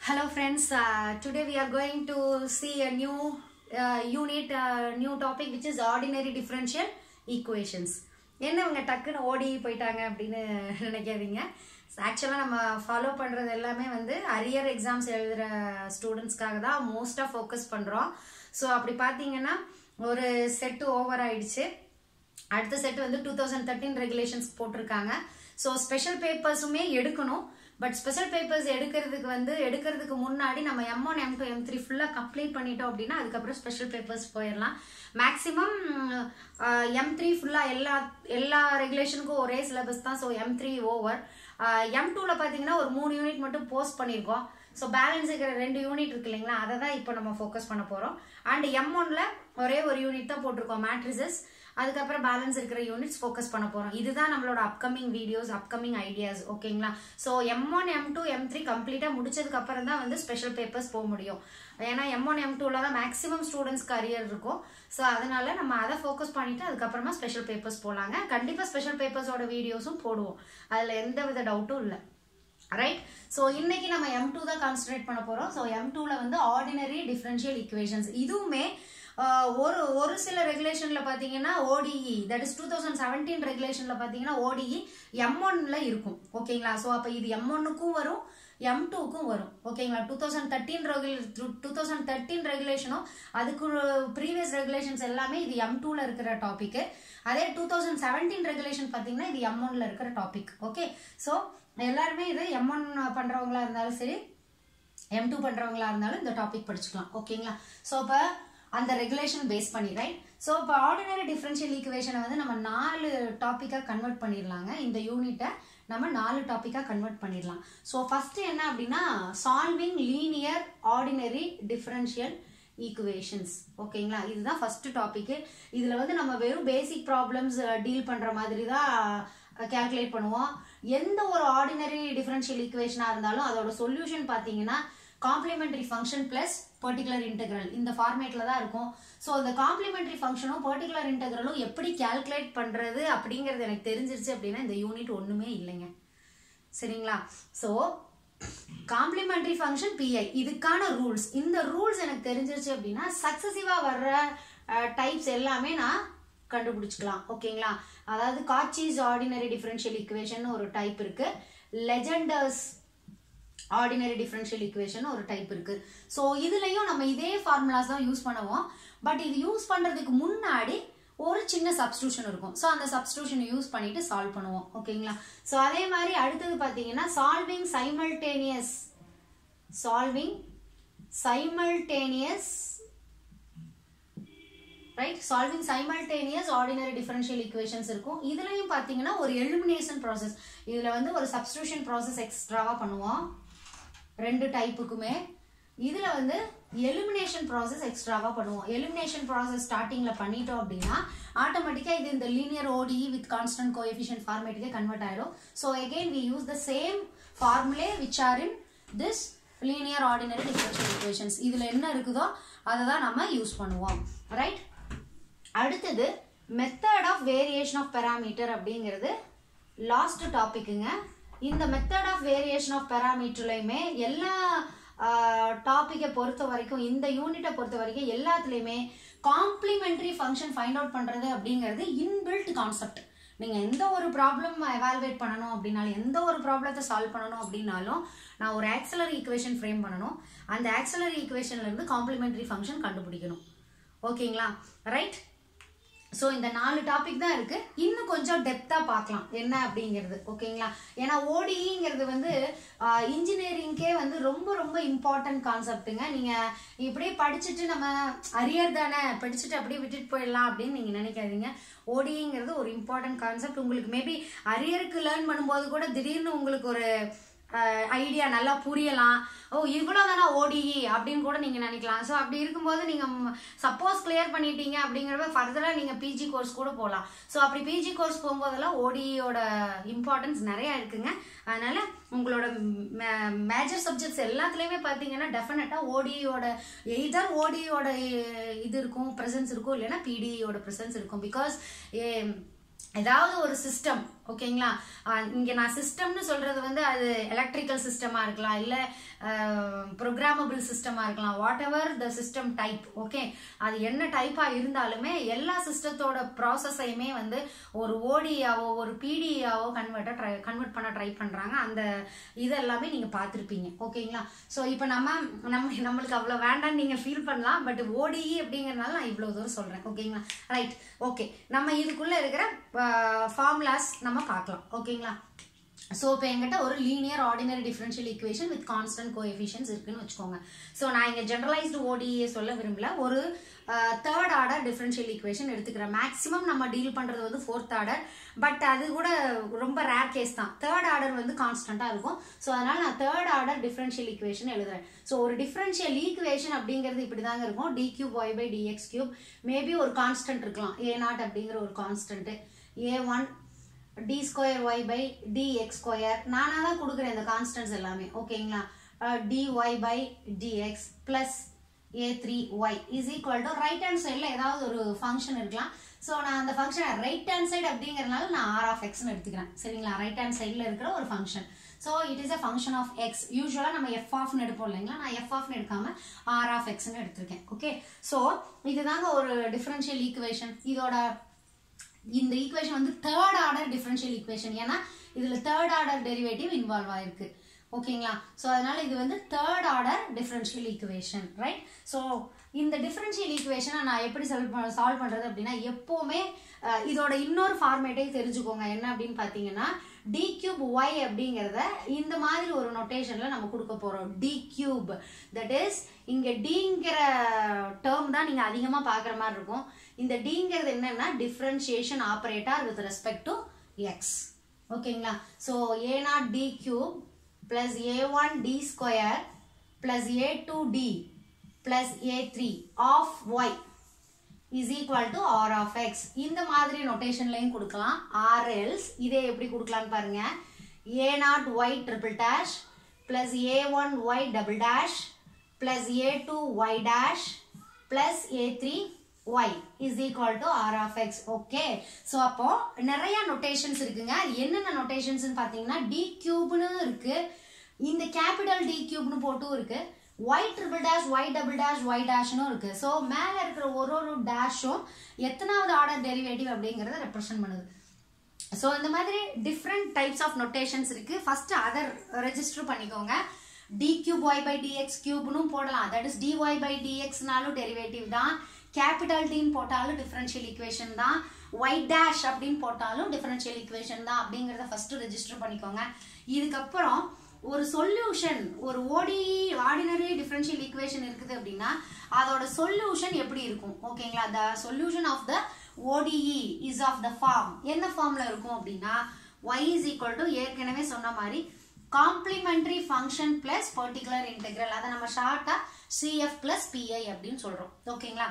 Hello friends, uh, today we are going to see a new uh, unit, uh, new topic which is ordinary differential equations. என்ன இவங்க டக்குன்னு ஓடி போயிட்டாங்க அப்படின்னு நினைக்காதீங்க ஆக்சுவலாக நம்ம ஃபாலோ பண்ணுறது எல்லாமே வந்து அரியர் எக்ஸாம்ஸ் எழுதுகிற ஸ்டூடெண்ட்ஸ்க்காக தான் மோஸ்ட்டாக ஃபோக்கஸ் பண்ணுறோம் ஸோ அப்படி பார்த்தீங்கன்னா ஒரு செட்டு ஓவர் ஆயிடுச்சு அடுத்த செட் வந்து டூ தௌசண்ட் தேர்ட்டின் ரெகுலேஷன்ஸ் போட்டிருக்காங்க ஸோ ஸ்பெஷல் பேப்பர்ஸுமே எடுக்கணும் பட் ஸ்பெஷல் பேப்பர்ஸ் எடுக்கிறதுக்கு வந்து எடுக்கிறதுக்கு முன்னாடி நம்ம M one M two M three ஃபுல்லாக கம்ப்ளீட் பண்ணிட்டோம் அப்படின்னா அதுக்கப்புறம் ஸ்பெஷல் பேப்பர்ஸ் போயிடலாம் மேக்ஸிமம் எம் த்ரீ ஃபுல்லாக எல்லா எல்லா ரெகுலேஷனுக்கும் ஒரே சிலபஸ் தான் so M three over M டூவில் பார்த்தீங்கன்னா ஒரு மூணு யூனிட் மட்டும் போஸ்ட் பண்ணியிருக்கோம் ஸோ பேலன்ஸ் இருக்கிற ரெண்டு யூனிட் இருக்கு இல்லைங்களா அதை தான் இப்போ நம்ம ஃபோக்கஸ் பண்ண போகிறோம் அண்ட் எம் ஒன்ல ஒரே ஒரு யூனிட் தான் போட்டிருக்கோம் மேட்ரிசஸ் அதுக்கப்புறம் பேலன்ஸ் இருக்கிற யூனிட்ஸ் ஃபோக்கஸ் பண்ண போகிறோம் இதுதான் நம்மளோட அப்கமிங் வீடியோஸ் அப்கமிங் ஐடியாஸ் ஓகேங்களா so M one M two M three கம்ப்ளீட்டாக முடிச்சதுக்கு அப்புறம் தான் வந்து ஸ்பெஷல் பேப்பர்ஸ் போக முடியும் ஏன்னா எம் ஒன் எம் டூவில் தான் மேக்ஸிமம் ஸ்டூடெண்ட்ஸ்க்கு அரியர் இருக்கும் ஸோ அதனால நம்ம அதை ஃபோக்கஸ் பண்ணிட்டு அதுக்கப்புறமா ஸ்பெஷல் பேப்பர்ஸ் போகலாங்க கண்டிப்பாக ஸ்பெஷல் பேப்பர்ஸோட வீடியோஸும் போடுவோம் அதில் எந்த வித டவுட்டும் இல்லை ரைட் ஸோ இன்னைக்கு நம்ம எம் டூ தான் கான்சன்ட்ரேட் பண்ண போகிறோம் ஸோ எம் டூவில் வந்து ஆர்டினரி டிஃப்ரென்ஷியல் ஈக்குவேஷன்ஸ் இதுவுமே ஒரு ஒரு சில ரெகுலேஷனில் பார்த்தீங்கன்னா ODE that is two thousand seventeen ரெகுலேஷனில் பார்த்தீங்கன்னா ஓடிஇ எம் ஒன்ல இருக்கும் ஓகேங்களா ஸோ அப்போ இது எம் ஒன்னுக்கும் வரும் எம் டூக்கும் வரும் ஓகேங்களா டூ தௌசண்ட் தேர்ட்டீன் ரெகுலே டூ தௌசண்ட் தேர்ட்டீன் ரெகுலேஷனும் அதுக்கு ப்ரீவியஸ் ரெகுலேஷன்ஸ் எல்லாமே இது எம் டூவில் இருக்கிற டாபிக் அதே டூ தௌசண்ட் செவன்டீன் ரெகுலேஷன் பார்த்தீங்கன்னா இது எம் ஒன்ல இருக்கிற டாபிக் ஓகே ஸோ எல்லாருமே இது எம் ஒன் பண்ணுறவங்களா இருந்தாலும் சரி எம் டூ பண்ணுறவங்களா இருந்தாலும் இந்த டாபிக் படிச்சுக்கலாம் ஓகேங்களா ஸோ இப்போ அந்த ரெகுலேஷன் பேஸ் பண்ணி ரைட் ஸோ இப்போ ஆர்டினரி டிஃப்ரென்ஷியல் ஈக்குவேஷனை வந்து நம்ம நாலு டாப்பிக்காக கன்வெர்ட் பண்ணிடலாங்க இந்த யூனிட்டை நம்ம நாலு டாப்பிக்காக கன்வெர்ட் பண்ணிடலாம் ஸோ ஃபர்ஸ்ட் என்ன அப்படின்னா solving linear ordinary differential equations ஓகேங்களா இதுதான் ஃபர்ஸ்ட் டாபிக் இதில் வந்து நம்ம வெறும் பேசிக் ப்ராப்ளம்ஸ் டீல் பண்ணுற மாதிரி தான் கேல்குலேட் பண்ணுவோம் எந்த ஒரு ஆர்டினரி டிஃபரன்ஷியல் ஈக்குவேஷனாக இருந்தாலும் அதோட சொல்யூஷன் பார்த்தீங்கன்னா complementary function plus particular integral இந்த ஃபார்மேட்டில் தான் இருக்கும் ஸோ இந்த காம்ப்ளிமெண்டரி ஃபங்க்ஷனும் பர்டிகுலர் இன்டெக்ரலும் எப்படி கேல்குலேட் பண்ணுறது அப்படிங்கிறது எனக்கு தெரிஞ்சிருச்சு அப்படின்னா இந்த யூனிட் ஒன்றுமே இல்லைங்க சரிங்களா ஸோ காம்ப்ளிமெண்டரி ஃபங்க்ஷன் பிஐ இதுக்கான ரூல்ஸ் இந்த ரூல்ஸ் எனக்கு தெரிஞ்சிருச்சு அப்படின்னா சக்சசிவாக வர்ற டைப்ஸ் எல்லாமே நான் கண்டுபிடிச்சிக்கலாம் ஓகேங்களா அதாவது காட்சிஸ் ஆர்டினரி டிஃபரன்ஷியல் ஈக்குவேஷன் ஒரு டைப் இருக்கு லெஜெண்டர்ஸ் ஆர்டினரி டிஃபரன்ஷியல் ஈக்குவேஷன் ஒரு டைப் இருக்கு ஸோ இதுலயும் நம்ம இதே ஃபார்முலாஸ் தான் யூஸ் பண்ணுவோம் பட் இது யூஸ் பண்றதுக்கு முன்னாடி ஒரு சின்ன சப்ஸ்டியூஷன் இருக்கும் ஸோ அந்த சப்ஸ்டியூஷனை யூஸ் பண்ணிட்டு சால்வ் பண்ணுவோம் ஓகேங்களா ஸோ அதே மாதிரி அடுத்தது பார்த்தீங்கன்னா solving simultaneous solving simultaneous right solving simultaneous ordinary differential equations இருக்கும் இதுலயும் பாத்தீங்கன்னா ஒரு எலிமினேஷன் ப்ராசஸ் இதுல வந்து ஒரு சப்ஸ்டியூஷன் ப்ராசஸ் எக்ஸ்ட்ராவா பண்ணுவோம் ரெண்டு டைப்புக்குமே இதுல வந்து எலிமினேஷன் ப்ராசஸ் எக்ஸ்ட்ராவா பண்ணுவோம் எலிமினேஷன் ப்ராசஸ் ஸ்டார்டிங்ல பண்ணிட்டோம் அப்படின்னா ஆட்டோமேட்டிக்கா இது இந்த linear ODE with constant coefficient ஃபார்மேட்டுக்கே கன்வெர்ட் ஆயிடும் so again we use the same formulae which are in this linear ordinary differential equations இதுல என்ன இருக்குதோ அதை தான் நம்ம யூஸ் பண்ணுவோம் ரைட் அடுத்தது method of variation of parameter அப்படிங்கிறது லாஸ்ட் டாபிக்குங்க இந்த மெத்தட் ஆஃப் வேரியேஷன் ஆஃப் பெராமீட்டர்லையுமே எல்லா டாப்பிக்கை பொறுத்த வரைக்கும் இந்த யூனிட்டை பொறுத்த வரைக்கும் எல்லாத்துலேயுமே காம்ப்ளிமெண்ட்ரி ஃபங்க்ஷன் ஃபைண்ட் அவுட் பண்ணுறது அப்படிங்கிறது இன்பில்ட் கான்செப்ட் நீங்கள் எந்த ஒரு ப்ராப்ளம் எவால்வேட் பண்ணணும் அப்படின்னாலும் எந்த ஒரு ப்ராப்ளத்தை சால்வ் பண்ணணும் அப்படின்னாலும் நான் ஒரு ஆக்சலரி ஈக்குவேஷன் ஃப்ரேம் பண்ணணும் அந்த ஆக்சலரி ஈக்குவேஷன்லேருந்து காம்ப்ளிமெண்ட்ரி ஃபங்க்ஷன் கண்டுபிடிக்கணும் ஓகேங்களா ரைட் ஸோ இந்த நாலு டாபிக் தான் இருக்கு இன்னும் கொஞ்சம் டெப்தா பார்க்கலாம் என்ன அப்படிங்கிறது ஓகேங்களா ஏன்னா ஓடிங்கிறது வந்து இன்ஜினியரிங்க்கே வந்து ரொம்ப ரொம்ப இம்பார்ட்டன்ட் கான்செப்ட்டுங்க நீங்க இப்படியே படிச்சுட்டு நம்ம அரியர் தானே படிச்சுட்டு அப்படியே விட்டுட்டு போயிடலாம் அப்படின்னு நீங்க நினைக்காதீங்க ஓடிங்கிறது ஒரு இம்பார்ட்டன்ட் கான்செப்ட் உங்களுக்கு மேபி அரியருக்கு லேர்ன் பண்ணும்போது கூட திடீர்னு உங்களுக்கு ஒரு ஐடியா நல்லா புரியலாம் ஓ இவ்வளோ தானே ஓடிஇ அப்படின்னு கூட நீங்கள் நினைக்கலாம் ஸோ அப்படி இருக்கும்போது நீங்கள் சப்போஸ் கிளியர் பண்ணிட்டீங்க அப்படிங்கிறத ஃபர்தராக நீங்கள் பிஜி கோர்ஸ் கூட போகலாம் ஸோ அப்படி பிஜி கோர்ஸ் போகும்போதெல்லாம் ஓடிஇயோட இம்பார்ட்டன்ஸ் நிறையா இருக்குங்க அதனால உங்களோட மேஜர் சப்ஜெக்ட்ஸ் எல்லாத்துலேயுமே பார்த்தீங்கன்னா டெஃபினட்டாக ஓடியோட எய்தர் ஓடியோட இது இருக்கும் ப்ரெசன்ஸ் இருக்கும் இல்லைன்னா பிடியோட ப்ரெசன்ஸ் இருக்கும் பிகாஸ் ஏதாவது ஒரு சிஸ்டம் ஓகேங்களா ஆஹ் இங்க நான் சிஸ்டம்னு சொல்றது வந்து அது எலக்ட்ரிக்கல் சிஸ்டமா இருக்கலாம் இல்ல ப்ரோக்ராமபிள் சிஸ்டமா இருக்கலாம் whatever the system type okay அது என்ன டைப்பா இருந்தாலுமே எல்லா சிஸ்டத்தோட ப்ராசஸையுமே வந்து ஒரு ஓடியாவோ ஒரு பிடியாவோ கன்வெர்ட்டை ட்ரை கன்வெர்ட் பண்ண ட்ரை பண்றாங்க அந்த இது எல்லாமே நீங்க பார்த்துருப்பீங்க ஓகேங்களா ஸோ இப்போ நம்ம நம்ம நம்மளுக்கு அவ்வளோ வேண்டாம்னு நீங்க ஃபீல் பண்ணலாம் பட் ஓடிஇ அப்படிங்கறதுனால நான் இவ்வளோ தூரம் சொல்றேன் ஓகேங்களா ரைட் ஓகே நம்ம இதுக்குள்ள இருக்கிற ஃபார்முலாஸ் நம்ம பார்க்கலாம் ஓகேங்களா ஸோ இப்போ என்கிட்ட ஒரு linear ordinary differential equation with constant coefficients இருக்குன்னு வச்சுக்கோங்க ஸோ நான் இங்கே ஜென்ரலைஸ்டு ஓடிஏ சொல்ல விரும்பல ஒரு தேர்ட் ஆர்டர் டிஃபரன்ஷியல் ஈக்குவேஷன் எடுத்துக்கிறேன் மேக்ஸிமம் நம்ம டீல் பண்ணுறது வந்து ஃபோர்த் ஆர்டர் பட் அது கூட ரொம்ப ரேர் கேஸ் தான் தேர்ட் ஆர்டர் வந்து கான்ஸ்டண்ட்டாக இருக்கும் ஸோ அதனால் நான் தேர்ட் ஆர்டர் டிஃபரன்ஷியல் ஈக்குவேஷன் எழுதுறேன் ஸோ ஒரு டிஃபரன்ஷியல் ஈக்குவேஷன் அப்படிங்கிறது இப்படி தாங்க இருக்கும் D cube Y by D X cube maybe ஒரு கான்ஸ்டன்ட் இருக்கலாம் ஏ நாட் அப்படிங்கிற ஒரு constant A one D square Y by D X square நானாக தான் கொடுக்குறேன் இந்த கான்ஸ்டன்ட்ஸ் எல்லாமே ஓகேங்களா D Y by D X plus A three Y is equal to right hand சைடில் ஏதாவது ஒரு ஃபங்க்ஷன் இருக்கலாம் ஸோ நான் அந்த ஃபங்க்ஷன் ரைட் ஹேண்ட் சைடு அப்படிங்கிறனால நான் ஆர் ஆஃப் எக்ஸ்னு எடுத்துக்கிறேன் சரிங்களா ரைட் ஹேண்ட் சைடில் இருக்கிற ஒரு function so it is a function of X யூஸ்வலாக நம்ம எஃப் ஆஃப்னு எடுப்போம் இல்லைங்களா நான் எஃப் ஆஃப்னு எடுக்காம ஆர் ஆஃப் எக்ஸ்னு எடுத்திருக்கேன் ஓகே ஸோ இதுதாங்க ஒரு டிஃபரன்ஷியல் ஈக்குவேஷன் இதோட இந்த ஈக்குவேஷன் வந்து தேர்ட் ஆர்டர் டிஃபரன்ஷியல் ஈக்குவேஷன் ஏன்னா இதுல தேர்ட் ஆர்டர் டெரிவேட்டிவ் இன்வால்வ் ஆயிருக்கு ஓகேங்களா ஸோ அதனால இது வந்து third order differential equation right so இந்த டிஃபரன்ஷியல் ஈக்குவேஷனை நான் எப்படி சால்வ் சால்வ் பண்றது அப்படின்னா எப்பவுமே அஹ், இதோட இன்னொரு ஃபார்மேட்டே தெரிஞ்சுக்கோங்க என்ன அப்படின்னு பார்த்தீங்கன்னா டி கியூப் ஒய் அப்படிங்கிறத இந்த மாதிரி ஒரு நொட்டேஷன்ல நம்ம கொடுக்க போறோம் டி கியூப் தட் இஸ் இங்க டிங்கிற டேர்ம் தான் நீங்க அதிகமா பார்க்குற மாதிரி இருக்கும் இந்த டிங்கிறது என்னன்னா differentiation operator with respect to X ஓகேங்களா so A naught D cube plus A one D square plus A two D plus A three of Y is equal to R of X இந்த மாதிரி நொட்டேஷன்லையும் கொடுக்கலாம் or else இதே எப்படி கொடுக்கலாம்னு பாருங்க A naught Y triple dash plus A one Y double dash plus A two Y dash plus A three Y is equal to R of X okay so அப்போ நிறைய notations இருக்குங்க அது என்னென்ன நொட்டேஷன்ஸ்னு பார்த்தீங்கன்னா டி கியூப்னு இருக்கு இந்த கேபிட்டல் டி கியூப்னு போட்டும் இருக்கு Y triple dash Y double dash Y டேஷ்னும் இருக்கு ஸோ மேலே இருக்கிற ஒரு ஒரு டேஷும் எத்தனாவது ஆர்டர் டெரிவேட்டிவ் அப்படிங்கிறத ரெப்ரசென்ட் பண்ணுது ஸோ இந்த மாதிரி டிஃப்ரெண்ட் டைப்ஸ் ஆஃப் நொட்டேஷன்ஸ் இருக்கு ஃபர்ஸ்ட் அதர் ரெஜிஸ்டர் பண்ணிக்கோங்க D cube Y by D X கியூப்னும் போடலாம் தட் இஸ் dy பை டிஎக்ஸ்னாலும் டெரிவேட்டிவ் தான் கேபிட்டல் டின்னு போட்டாலும் டிஃபரன்ஷியல் ஈக்குவேஷன் தான் ஒய் டேஷ் அப்படின்னு போட்டாலும் டிஃபரன்ஷியல் ஈக்குவேஷன் தான் அப்படிங்கிறத ஃபர்ஸ்ட் ரெஜிஸ்டர் பண்ணிக்கோங்க இதுக்கப்புறம் ஒரு சொல்யூஷன் ஒரு ஓடி ஆர்டினரி டிஃபரன்ஷியல் ஈக்குவேஷன் இருக்குது அப்படின்னா அதோட சொல்யூஷன் எப்படி இருக்கும் ஓகேங்களா the solution of the ODE is of the form என்ன ஃபார்ம்ல இருக்கும் அப்படின்னா y இஸ் ஈக்குவல் டு ஏற்கனவே சொன்ன மாதிரி complementary function plus particular integral அதை நம்ம ஷார்ட்டா சிஎஃப் பிளஸ் பிஐ அப்படின்னு சொல்றோம் ஓகேங்களா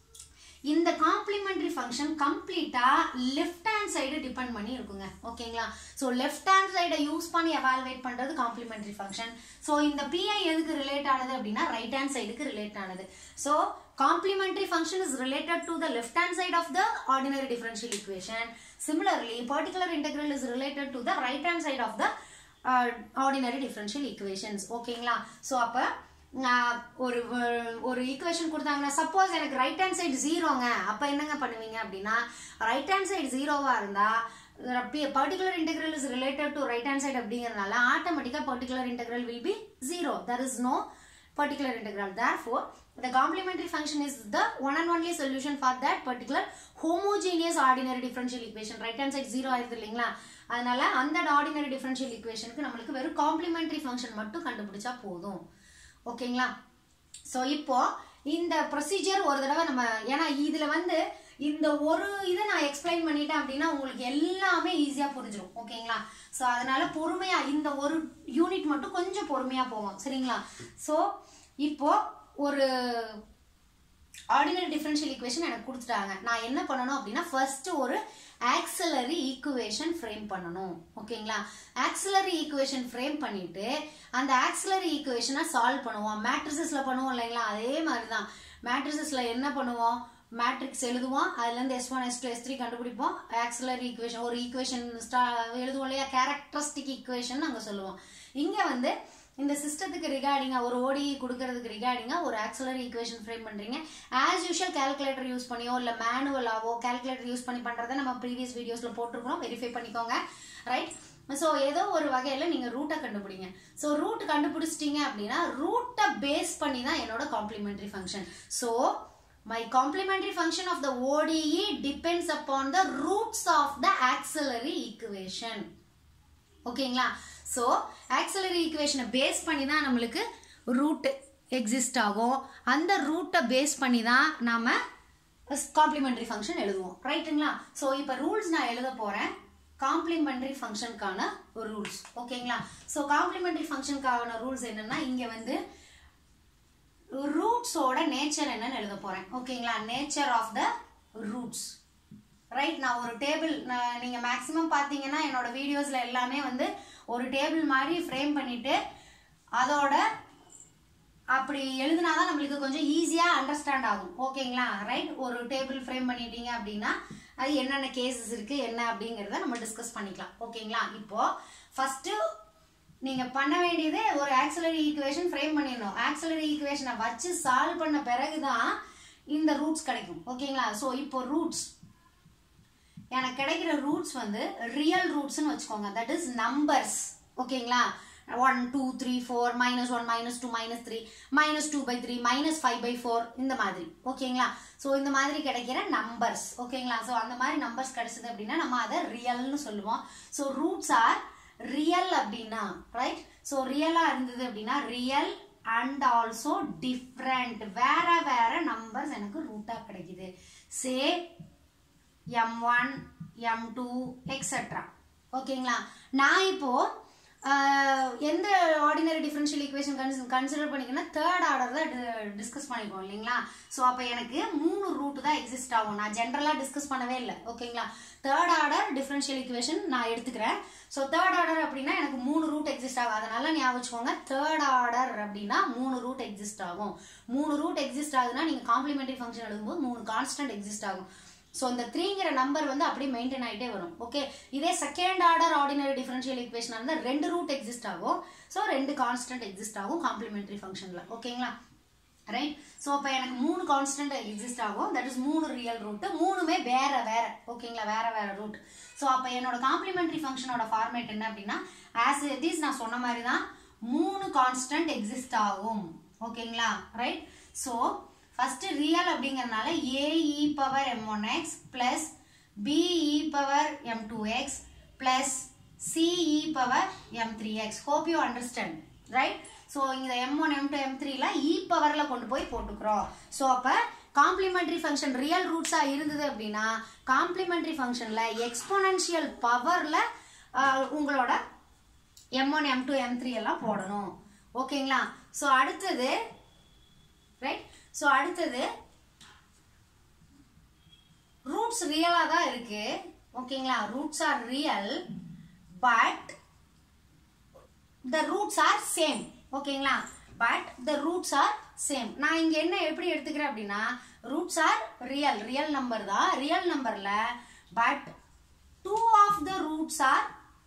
இந்த காம்ப்ளிமெண்டரி ஃபங்க்ஷன் கம்ப்ளீட்டா லெஃப்ட் ஹேண்ட் சைடு டிபெண்ட் பண்ணி இருக்குங்க ஓகேங்களா ஸோ லெஃப்ட் ஹேண்ட் சைடை யூஸ் பண்ணி எவாலுவேட் பண்றது காம்ப்ளிமெண்டரி ஃபங்க்ஷன் ஸோ இந்த பிஐ எதுக்கு ரிலேட் ஆனது அப்படின்னா ரைட் ஹேண்ட் சைடுக்கு ரிலேட் ஆனது so complementary function is related to the left hand side of the ordinary differential equation similarly particular integral is related to the right hand side of the ordinary differential equations ஓகேங்களா so அப்போ நான் ஒரு ஒரு- ஒரு equation கொடுத்தாங்கன்னா suppose எனக்கு right hand side ஜீரோங்க அப்போ என்னங்க பண்ணுவீங்க அப்படின்னா ரைட் ஹேண்ட் சைடு ஜீரோவா இருந்தா particular integral is related to right hand side அப்படிங்கறதுனால ஆட்டோமேட்டிக்கா particular integral will be zero there is no particular integral. Therefore, the complementary function is the one and only solution for that particular homogeneous ordinary differential equation. Right hand side 0 ஆயிருது இல்லைங்களா அதனால அந்த ordinary differential ஈக்குவேஷனுக்கு நம்மளுக்கு வெறும் complementary function மட்டும் கண்டுபிடிச்சா போதும் ஓகேங்களா ஸோ இப்போ இந்த ப்ரொசீஜர் ஒரு தடவை நம்ம ஏன்னா இதுல வந்து இந்த ஒரு இதை நான் எக்ஸ்பிளைன் பண்ணிட்டேன் அப்படின்னா உங்களுக்கு எல்லாமே ஈஸியா புரிஞ்சிடும் ஓகேங்களா ஸோ அதனால பொறுமையா இந்த ஒரு யூனிட் மட்டும் கொஞ்சம் பொறுமையா போவோம் சரிங்களா ஸோ இப்போ ஒரு ஆர்டினரி டிஃபரன்ஷியல் ஈக்குவேஷன் எனக்கு கொடுத்துட்டாங்க நான் என்ன பண்ணணும் அப்படின்னா ஃபர்ஸ்ட் ஒரு ஆக்சலரி ஈக்குவேஷன் ஃப்ரேம் பண்ணணும் ஓகேங்களா ஆக்சலரி ஈக்குவேஷன் ஃப்ரேம் பண்ணிட்டு அந்த ஆக்சலரி ஈக்குவேஷனை சால்வ் பண்ணுவோம் மேட்ரிசஸ்ல பண்ணுவோம் இல்லைங்களா அதே மாதிரி தான் மேட்ரிசஸ்ல என்ன பண்ணுவோம் மேட்ரிக்ஸ் எழுதுவோம் அதுலேருந்து S one S two S three கண்டுபிடிப்போம் ஆக்சிலரி ஈக்குவேஷன் ஒரு ஈக்குவேஷன் ஸ்டா எழுதுவோம் இல்லையா கேரக்டரிஸ்டிக் ஈக்குவேஷன் நாங்கள் சொல்லுவோம் இங்கே வந்து இந்த சிஸ்டத்துக்கு ரிகார்டிங்காக ஒரு ஓடி கொடுக்கறதுக்கு ரிகார்டிங்காக ஒரு ஆக்சிலரி ஈக்குவேஷன் ஃப்ரேம் பண்ணுறீங்க ஆஸ் யூஷுவல் கால்குலேட்டர் யூஸ் பண்ணியோ இல்லை மேனுவலாவோ கால்குலேட்டர் யூஸ் பண்ணி பண்ணுறதை நம்ம ப்ரீவியஸ் வீடியோஸில் போட்டிருக்கிறோம் வெரிஃபை பண்ணிக்கோங்க ரைட் ஸோ ஏதோ ஒரு வகையில் நீங்கள் ரூட்டை கண்டுபிடிங்க ஸோ ரூட் கண்டுபிடிச்சிட்டீங்க அப்படின்னா ரூட்டை பேஸ் பண்ணி தான் என்னோட complementary function so my complementary function of the ODE depends upon the roots of the auxiliary equation ஓகேங்களா ஸோ ஆக்சிலரி ஈக்குவேஷனை பேஸ் பண்ணி தான் நம்மளுக்கு ரூட் எக்ஸிஸ்ட் ஆகும் அந்த ரூட்டை பேஸ் பண்ணி தான் நாம் காம்ப்ளிமெண்ட்ரி ஃபங்க்ஷன் எழுதுவோம் ரைட்டுங்களா ஸோ இப்போ ரூல்ஸ் நான் எழுத போகிறேன் காம்ப்ளிமெண்ட்ரி ஃபங்க்ஷனுக்கான ஒரு ரூல்ஸ் ஓகேங்களா ஸோ காம்ப்ளிமெண்ட்ரி ஃபங்க்ஷனுக்கான ரூல்ஸ் என்னென்னா இங்கே வந்து ரூட்ஸோட நேச்சர் என்னன்னு எழுத போகிறேன் ஓகேங்களா nature of the roots right நான் ஒரு டேபிள் நீங்கள் மேக்ஸிமம் பார்த்தீங்கன்னா என்னோட வீடியோஸில் எல்லாமே வந்து ஒரு டேபிள் மாதிரி ஃப்ரேம் பண்ணிட்டு அதோட அப்படி எழுதுனாதான் நம்மளுக்கு கொஞ்சம் ஈஸியாக அண்டர்ஸ்டாண்ட் ஆகும் ஓகேங்களா ரைட் ஒரு டேபிள் ஃப்ரேம் பண்ணிட்டீங்க அப்படின்னா அது என்னென்ன கேசஸ் இருக்குது என்ன அப்படிங்கிறத நம்ம டிஸ்கஸ் பண்ணிக்கலாம் ஓகேங்களா இப்போ ஃபஸ்ட்டு நீங்கள் பண்ண வேண்டியது ஒரு ஆக்சிலரி ஈக்குவேஷன் ஃப்ரேம் பண்ணிடணும் ஆக்சிலரி ஈக்குவேஷனை வச்சு சால்வ் பண்ண பிறகு தான் இந்த ரூட்ஸ் கிடைக்கும் ஓகேங்களா ஸோ இப்போ ரூட்ஸ் எனக்கு கிடைக்கிற ரூட்ஸ் வந்து ரியல் ரூட்ஸ்னு வச்சுக்கோங்க தட் இஸ் நம்பர்ஸ் ஓகேங்களா one two three four minus one minus two minus three minus two by three minus five by four இந்த மாதிரி ஓகேங்களா ஸோ இந்த மாதிரி கிடைக்கிற நம்பர்ஸ் ஓகேங்களா ஸோ அந்த மாதிரி நம்பர்ஸ் கிடைச்சது அப்படின்னா நம்ம அதை ரியல்னு சொல்லுவோம் ஸோ ரூட்ஸ் ஆர் ரியல் அப்படின்னா ரைட் ஸோ ரியலாக இருந்தது அப்படின்னா ரியல் அண்ட் ஆல்சோ டிஃப்ரெண்ட் வேற வேற நம்பர்ஸ் எனக்கு ரூட்டாக கிடைக்குது say M one M two extra ஓகேங்களா நான் இப்போ எந்த ஆர்டினரி டிஃபரன்ஷியல் ஈக்குவேஷன் கன்சிடர் பண்ணிக்கன்னா தேர்ட் ஆர்டர் தான் டிஸ்கஸ் பண்ணிக்கோம் இல்லைங்களா ஸோ அப்போ எனக்கு மூணு ரூட் தான் எக்ஸிஸ்ட் ஆகும் நான் ஜென்ரலாக டிஸ்கஸ் பண்ணவே இல்லை ஓகேங்களா தேர்ட் ஆர்டர் டிஃபரன்ஷியல் ஈக்குவேஷன் நான் எடுத்துக்கிறேன் ஸோ தேர்ட் ஆர்டர் அப்படின்னா எனக்கு மூணு ரூட் எக்ஸிஸ்ட் ஆகும் அதனால ஞாபகம் வச்சுக்கோங்க தேர்ட் ஆர்டர் அப்படின்னா மூணு ரூட் எக்ஸிஸ்ட் ஆகும் மூணு ரூட் எக்ஸிஸ்ட் ஆகுதுன்னா நீங்கள் காம்ப்ளிமெண்டரி ஃபங்க்ஷன் எழுதும்போது மூணு கான்ஸ்டன்ட் எக்ஸிஸ்ட் ஆகும் ஸோ இந்த த்ரீங்கிற நம்பர் வந்து அப்படியே மெயின்டைன் ஆகிட்டே வரும் ஓகே இதே second order ordinary differential equation இருந்தால் ரெண்டு ரூட் எக்ஸிஸ்ட் ஆகும் ஸோ ரெண்டு கான்ஸ்டன்ட் எக்ஸிஸ்ட் ஆகும் காம்ப்ளிமெண்டரி ஃபங்க்ஷனில் ஓகேங்களா ரைட் ஸோ இப்போ எனக்கு மூணு கான்ஸ்டன்ட் எக்ஸிஸ்ட் ஆகும் தட் இஸ் மூணு ரியல் ரூட்டு மூணுமே வேற வேற ஓகேங்களா வேற வேற ரூட் ஸோ அப்போ என்னோட காம்ப்ளிமெண்டரி ஃபங்க்ஷனோட ஃபார்மேட் என்ன அப்படின்னா ஆஸ் இட் இஸ் நான் சொன்ன மாதிரி தான் மூணு கான்ஸ்டன்ட் எக்ஸிஸ்ட் ஆகும் ஓகேங்களா ரைட் ஸோ ஃபர்ஸ்ட் ரியல் அப்படிங்கறதுனால A E power M one X plus B E power M two X plus C E power M three X hope you understand right so இந்த M one M two M த்ரீல E பவரில் கொண்டு போய் போட்டுக்கிறோம் so அப்போ complimentary function real ரூட்ஸாக இருந்தது அப்படின்னா complimentary ஃபங்க்ஷனில் எக்ஸ்போனன்ஷியல் பவரில் உங்களோட M one M two M three எல்லாம் போடணும் ஓகேங்களா ஸோ அடுத்தது ரைட் ஸோ அடுத்தது ரூட்ஸ் ரியலாக தான் இருக்கு ஓகேங்களா roots are real but the roots are same ஓகேங்களா but the roots are same நான் இங்க என்ன எப்படி எடுத்துக்கிறேன் அப்படின்னா roots are real real number தான் ரியல் நம்பர்ல but two of the roots are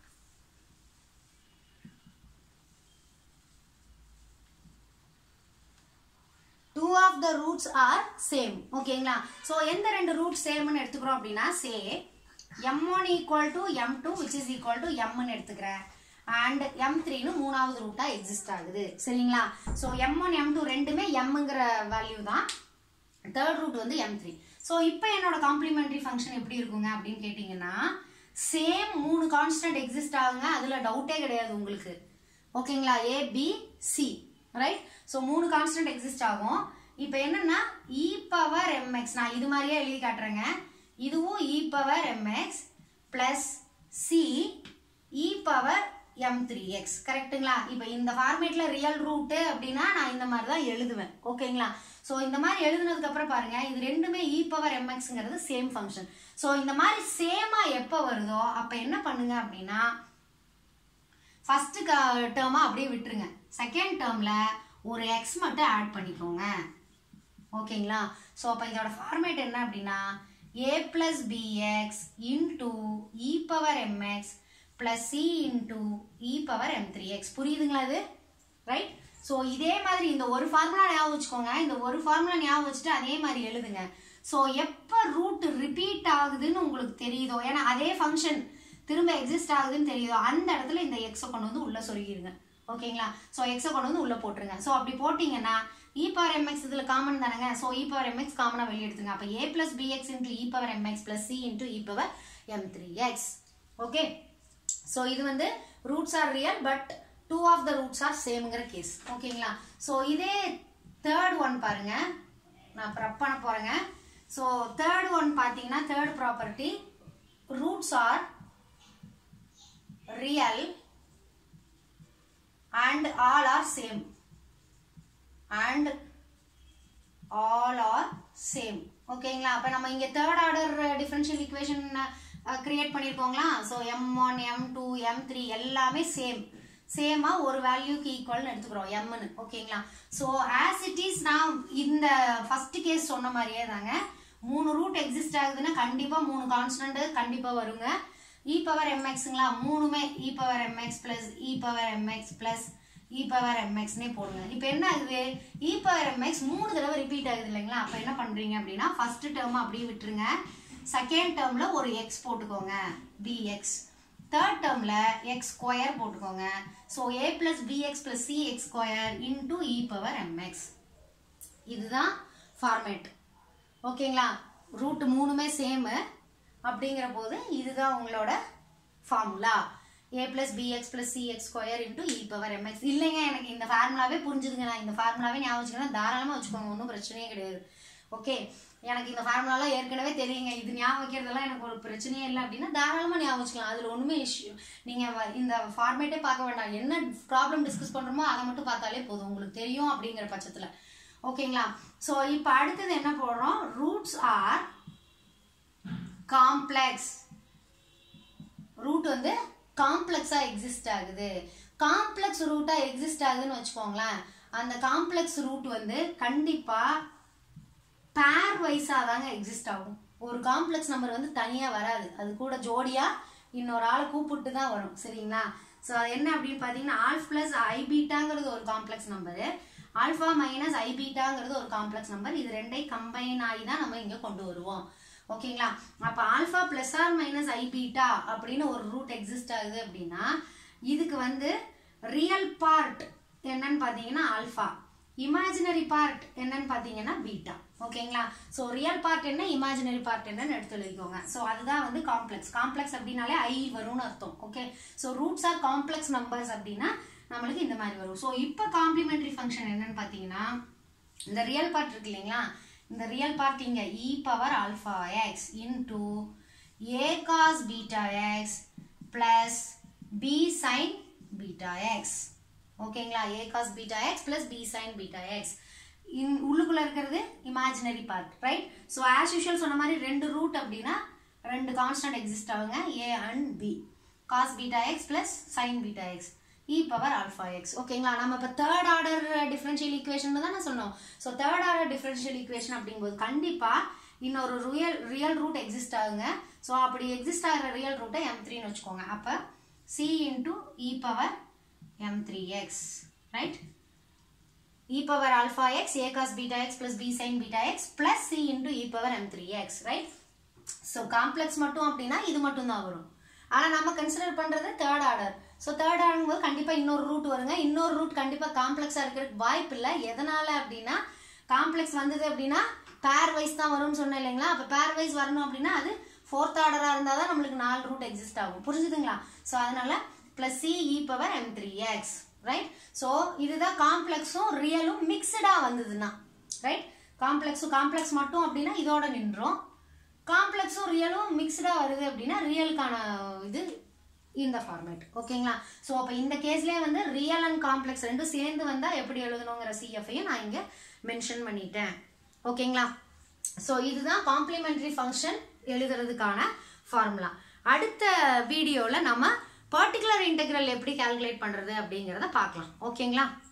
two of the roots are same ஓகேங்களா ஸோ எந்த ரெண்டு ரூட் சேம்னு எடுத்துக்கிறோம் அப்படின்னா say M one equal to M two which is equal to எம்னு எடுத்துக்கிறேன் அண்ட் எம் த்ரீன்னு மூணாவது ரூட்டாக எக்ஸிஸ்ட் ஆகுது சரிங்களா so M one M two ரெண்டுமே எம்ங்கிற வேல்யூ தான் தேர்ட் ரூட் வந்து எம் த்ரீ ஸோ இப்போ என்னோட காம்ப்ளிமெண்ட்ரி ஃபங்க்ஷன் எப்படி இருக்குங்க அப்படின்னு கேட்டிங்கன்னா சேம் மூணு கான்ஸ்டன்ட் எக்ஸிஸ்ட் ஆகுங்க அதில் டவுட்டே கிடையாது உங்களுக்கு ஓகேங்களா A B C right so மூணு கான்ஸ்டன்ட் எக்ஸிஸ்ட் ஆகும் இப்போ என்னன்னா இ பவர் எம்எக்ஸ் நான் இது மாதிரியே எழுதி காட்டுறேங்க இதுவும் E power M X plus C E power M three X கரெக்ட்டுங்களா இப்போ இந்த ஃபார்மேட்டில் ரியல் ரூட்டு அப்படின்னா நான் இந்த மாதிரி தான் எழுதுவேன் ஓகேங்களா ஸோ இந்த மாதிரி எழுதுனதுக்கு அப்புறம் பாருங்க இது ரெண்டுமே இ பவர் எம்எக்ஸ்ங்கிறது சேம் ஃபங்க்ஷன் ஸோ இந்த மாதிரி சேமாக எப்போ வருதோ அப்போ என்ன பண்ணுங்க அப்படின்னா ஃபர்ஸ்ட் டேர்மா அப்படியே விட்டுருங்க செகண்ட் டேர்ம்ல ஒரு எக்ஸ் மட்டும் ஆட் பண்ணிக்கோங்க ஓகேங்களா ஸோ அப்போ இதோட ஃபார்மேட் என்ன அப்படின்னா A plus B X into E power M X plus C into E power M three X புரியுதுங்களா இது ரைட் ஸோ இதே மாதிரி இந்த ஒரு ஃபார்முலா ஞாபகம் வச்சுக்கோங்க இந்த ஒரு ஃபார்முலா ஞாபகம் வச்சுட்டு அதே மாதிரி எழுதுங்க ஸோ எப்போ ரூட் ரிப்பீட் ஆகுதுன்னு உங்களுக்கு தெரியுதோ ஏன்னா அதே ஃபங்க்ஷன் திரும்ப எக்ஸிஸ்ட் ஆகுதுன்னு தெரியுதோ அந்த இடத்துல இந்த எக்ஸை கொண்டு வந்து உள்ளே சொருகிருங்க ஓகேங்களா ஸோ எக்ஸை கொண்டு வந்து உள்ளே போட்டுருங்க ஸோ அப்படி போட்டிங்கன்னா இ பவர் எம்எக்ஸ் இதில் காமன் தானேங்க ஸோ இ பவர் எம்எக்ஸ் காமனாக வெளியே எடுத்துங்க அப்போ A plus B X into E power M X plus C into E power M three X okay so இது வந்து roots are real but two of the roots are சேம்ங்கிற case ஓகேங்களா so இதே third one பாருங்க நான் ப்ரெப் பண்ண போறேங்க so third one பார்த்தீங்கன்னா third property roots are real and all are same and all are same ஓகேங்களா அப்போ நம்ம இங்கே third order differential equation create பண்ணியிருக்கோங்களா so M one M two M three எல்லாமே சேம் சேமாக ஒரு வேல்யூக்கு ஈக்குவல்னு எடுத்துக்கிறோம் எம்னு ஓகேங்களா ஸோ ஆஸ் இட் இஸ் நான் இந்த ஃபர்ஸ்ட் கேஸ் சொன்ன மாதிரியே தாங்க மூணு ரூட் எக்ஸிஸ்ட் ஆகுதுன்னா கண்டிப்பாக மூணு கான்ஸ்டன்ட் கண்டிப்பாக வருங்க இ பவர் எம்எக்ஸுங்களா மூணுமே E power M X plus E power M X plus E power எம்எக்ஸ்னே போடுங்க இப்போ என்ன ஆகுது இ பவர் எம்எக்ஸ் மூணு தடவை ரிப்பீட் ஆகுது இல்லைங்களா அப்போ என்ன பண்ணுறீங்க அப்படின்னா ஃபர்ஸ்ட் டேர்ம் அப்படியே விட்டுருங்க செகண்ட் டேர்மில் ஒரு எக்ஸ் போட்டுக்கோங்க பிஎக்ஸ் தேர்ட் டேர்மில் எக்ஸ் ஸ்கொயர் போட்டுக்கோங்க so A plus B X plus C X square into E power M X இதுதான் ஃபார்மேட் ஓகேங்களா ரூட் மூணுமே சேமு அப்படிங்கிற போது இதுதான் உங்களோட formula A plus B X plus C X square into E power M X இல்லைங்க எனக்கு இந்த ஃபார்முலாவே புரிஞ்சுதுங்க நான் இந்த ஃபார்முலாவே ஞாபகம் வச்சுக்கணும் தாராளமாக வச்சுக்கோங்க ஒன்றும் பிரச்சனையே கிடையாது ஓகே எனக்கு இந்த ஃபார்முலாலாம் ஏற்கனவே தெரியுங்க இது ஞாபகம் வைக்கிறதெல்லாம் எனக்கு ஒரு பிரச்சனையே இல்லை அப்படின்னா தாராளமாக ஞாபகம் வச்சுக்கலாம் அதில் ஒன்றுமே இஷ்யூ நீங்கள் இந்த ஃபார்மேட்டே பார்க்க வேண்டாம் என்ன ப்ராப்ளம் டிஸ்கஸ் பண்ணுறோமோ அதை மட்டும் பார்த்தாலே போதும் உங்களுக்கு தெரியும் அப்படிங்கிற பட்சத்தில் ஓகேங்களா ஸோ இப்போ அடுத்தது என்ன போடுறோம் ரூட்ஸ் ஆர் காம்ப்ளெக்ஸ் ரூட் வந்து காம்ப்ளெக்ஸாக எக்ஸிஸ்ட் ஆகுது காம்ப்ளெக்ஸ் ரூட்டாக எக்ஸிஸ்ட் ஆகுதுன்னு வச்சுக்கோங்களேன் அந்த காம்ப்ளெக்ஸ் ரூட் வந்து கண்டிப்பாக பேர் வைஸாக தாங்க எக்ஸிஸ்ட் ஆகும் ஒரு காம்ப்ளெக்ஸ் நம்பர் வந்து தனியாக வராது அது கூட ஜோடியாக இன்னொரு ஆளை கூப்பிட்டு தான் வரும் சரிங்களா ஸோ அது என்ன அப்படின்னு பார்த்தீங்கன்னா ஆல்ஃப் ப்ளஸ் ஐபீட்டாங்கிறது ஒரு காம்ப்ளெக்ஸ் நம்பரு ஆல்ஃபா மைனஸ் ஐபீட்டாங்கிறது ஒரு காம்ப்ளெக்ஸ் நம்பர் இது ரெண்டையும் கம்பைன் ஆகி தான் நம்ம இங்கே கொண்டு வருவோம் ஓகேங்களா அப்போ alpha plus or minus I beta அப்படின்னு ஒரு ரூட் எக்ஸிஸ்ட் ஆகுது அப்படின்னா இதுக்கு வந்து ரியல் பார்ட் என்னன்னு பார்த்தீங்கன்னா ஆல்ஃபா இமேஜினரி பார்ட் என்னன்னு பார்த்தீங்கன்னா பீட்டா ஓகேங்களா ஸோ ரியல் பார்ட் என்ன இமேஜினரி பார்ட் என்னன்னு எடுத்து எழுதிக்கோங்க ஸோ அதுதான் வந்து காம்ப்ளெக்ஸ் காம்ப்ளெக்ஸ் அப்படின்னாலே ஐ வரும்னு அர்த்தம் okay so roots are complex numbers அப்படின்னா நம்மளுக்கு இந்த மாதிரி வரும் ஸோ இப்போ காம்ப்ளிமெண்டரி ஃபங்க்ஷன் என்னன்னு பார்த்தீங்கன்னா இந்த ரியல் பார்ட் இருக்கு இல்லைங்களா இந்த ரியல் பார்ட் இங்க E power alpha X into A cos beta X plus B sin beta X ஓகேங்களா A cos beta X plus B sin beta X இன் உள்ளுக்குள்ள இருக்கிறது imaginary part right so as usual சொன்ன மாதிரி ரெண்டு root அப்படின்னா ரெண்டு கான்ஸ்டன்ட் எக்ஸிஸ்ட் ஆகுங்க A and B cos beta X plus sin beta X E power alpha X ஓகேங்களா நம்ம இப்போ தேர்ட் ஆர்டர் டிஃபரன்ஷியல் ஈக்குவேஷன் தானே சொன்னோம் so third order differential equation அப்படிங்கும்போது கண்டிப்பாக இன்னொரு ரியல் ரியல் ரூட் எக்ஸிஸ்ட் ஆகுங்க ஸோ அப்படி எக்ஸிஸ்ட் ஆகிற ரியல் ரூட்டை எம் த்ரீன்னு வச்சுக்கோங்க அப்போ C into E power M three X right e power alpha x a cos beta x plus b sin beta x plus c into e power m3x right so complex மட்டும் அப்படின்னா இது மட்டும் தான் வரும் ஆனா நம்ம கன்சிடர் பண்றது third order so third order போது கண்டிப்பா இன்னொரு ரூட் வருங்க இன்னொரு ரூட் கண்டிப்பா காம்ப்ளெக்ஸா இருக்கிறதுக்கு வாய்ப்பு இல்லை எதனால அப்படின்னா காம்ப்ளெக்ஸ் வந்தது அப்படின்னா பேர் வைஸ் தான் வரும்னு சொன்னேன் இல்லைங்களா அப்போ பேர் வைஸ் வரணும் அப்படின்னா அது ஃபோர்த் ஆர்டராக இருந்தால் தான் நம்மளுக்கு நாலு ரூட் எக்ஸிஸ்ட் ஆகும் புரிஞ்சுதுங்களா ஸோ அதனால plus C E power M three X right so இதுதான் காம்ப்ளெக்ஸும் ரியலும் மிக்சடாக வந்ததுன்னா ரைட் காம்ப்ளெக்ஸும் காம்ப்ளெக்ஸ் மட்டும் அப்படின்னா இதோட நின்றோம் காம்ப்ளெக்ஸும் ரியலும் மிக்சடாக வருது அப்படின்னா ரியலுக்கான இது இந்த ஃபார்மேட் ஓகேங்களா ஸோ அப்போ இந்த கேஸ்லேயே வந்து ரியல் அண்ட் காம்ப்ளெக்ஸ் ரெண்டும் சேர்ந்து வந்தால் எப்படி எழுதணுங்கிற சிஎஃப்ஐயும் நான் இங்கே மென்ஷன் பண்ணிட்டேன் ஓகேங்களா ஸோ இதுதான் காம்ப்ளிமெண்ட்ரி ஃபங்க்ஷன் எழுதுறதுக்கான ஃபார்முலா அடுத்த வீடியோவில் நம்ம பர்டிகுலர் இன்டெக்ரல் எப்படி கால்குலேட் பண்ணுறது அப்படிங்கிறத பார்க்கலாம் ஓகேங்களா